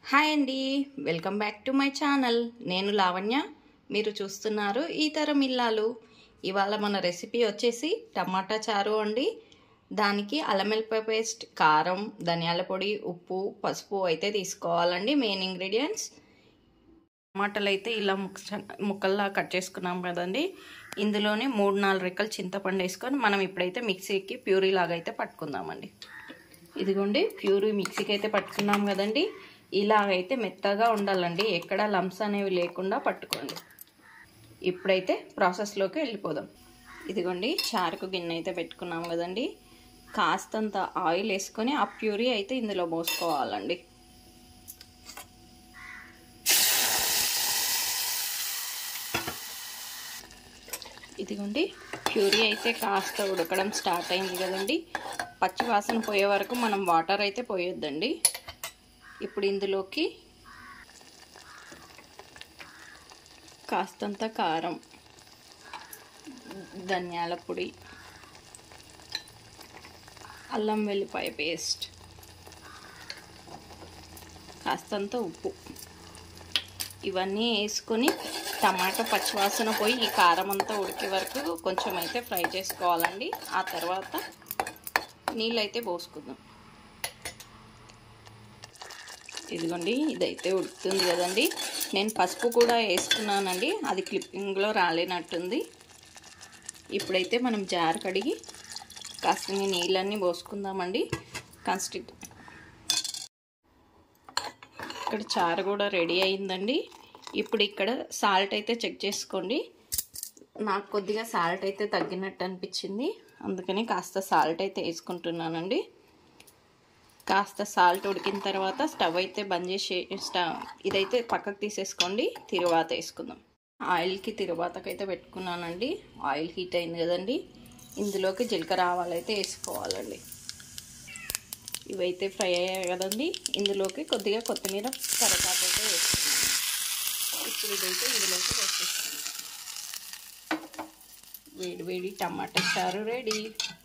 hi అండి welcome back to my channel నేను లావణ్య మీరు చూస్తున్నారు ఈ తరం ఇల్లాలు ఇవాళ మన రెసిపీ వచ్చేసి టమాటా చారు అండి దానికి అల్లం వెల్లిపాయ పేస్ట్ కారం ధనియాల పొడి ఉప్పు పసుపు అయితే తీసుకోవాలండి మెయిన్ ఇంగ్రీడియంట్స్ టమాటాలు అయితే ఇలా ముక్క ముక్కల్లా కట్ చేసుకున్నాం కదండి ఇందులోనే మూడు నాలుగు రెక్కలు చింతపండు వేసుకొని మనం ఇప్పుడైతే మిక్సీకి ప్యూరీ లాగా అయితే పట్టుకుందామండి ఇదిగోండి ప్యూరీ మిక్సీకి అయితే పట్టుకున్నాం కదండి ఇలాగైతే మెత్తగా ఉండాలండి ఎక్కడ లంప్స్ అనేవి లేకుండా పట్టుకోండి ఇప్పుడైతే ప్రాసెస్లోకి వెళ్ళిపోదాం ఇదిగోండి చారుకు గిన్నె అయితే పెట్టుకున్నాం కదండి కాస్తంత ఆయిల్ వేసుకొని ఆ ప్యూరీ అయితే ఇందులో పోసుకోవాలండి ఇదిగోండి ప్యూరీ అయితే కాస్త ఉడకడం స్టార్ట్ అయింది కదండి పచ్చి వాసన పోయే వరకు మనం వాటర్ అయితే పోయొద్దండి ఇప్పుడు ఇందులోకి కాస్తంత కారం ధనియాల పొడి అల్లం వెల్లిపాయ పేస్ట్ కాస్తంత ఉప్పు ఇవన్నీ వేసుకొని టమాటా పచ్చివాసన పోయి ఈ కారం అంతా ఉడికే వరకు కొంచెం అయితే ఫ్రై చేసుకోవాలండి ఆ తర్వాత నీళ్ళైతే పోసుకుందాం ఇదిగోండి ఇదైతే ఉడుకుతుంది కదండి నేను పసుపు కూడా వేసుకున్నానండి అది క్లిప్పింగ్లో రాలేనట్టుంది ఇప్పుడైతే మనం జార్ కడిగి కాస్త నీళ్ళన్నీ పోసుకుందామండి కన్స్టిట్ ఇక్కడ చారు కూడా రెడీ అయిందండి ఇప్పుడు ఇక్కడ సాల్ట్ అయితే చెక్ చేసుకోండి నాకు కొద్దిగా సాల్ట్ అయితే తగ్గినట్టు అనిపించింది అందుకని కాస్త సాల్ట్ అయితే వేసుకుంటున్నానండి కాస్త సాల్ట్ ఉడికిన తర్వాత స్టవ్ అయితే బంద్ చేసి స్టవ్ ఇదైతే పక్కకు తీసేసుకోండి తిరువాత వేసుకుందాం ఆయిల్కి తిరువాతకైతే పెట్టుకున్నానండి ఆయిల్ హీట్ అయింది కదండి ఇందులోకి జీలకర్ర ఆవాలు అయితే వేసుకోవాలండి ఇవైతే ఫ్రై అయ్యాయి కదండి ఇందులోకి కొద్దిగా కొత్తిమీర కరపాకు అయితే వేసుకున్నాను ఇప్పుడు ఇదైతే ఇందులోకి వేసేస్తాను వేడి వేడి టమాటా చారు రెడీ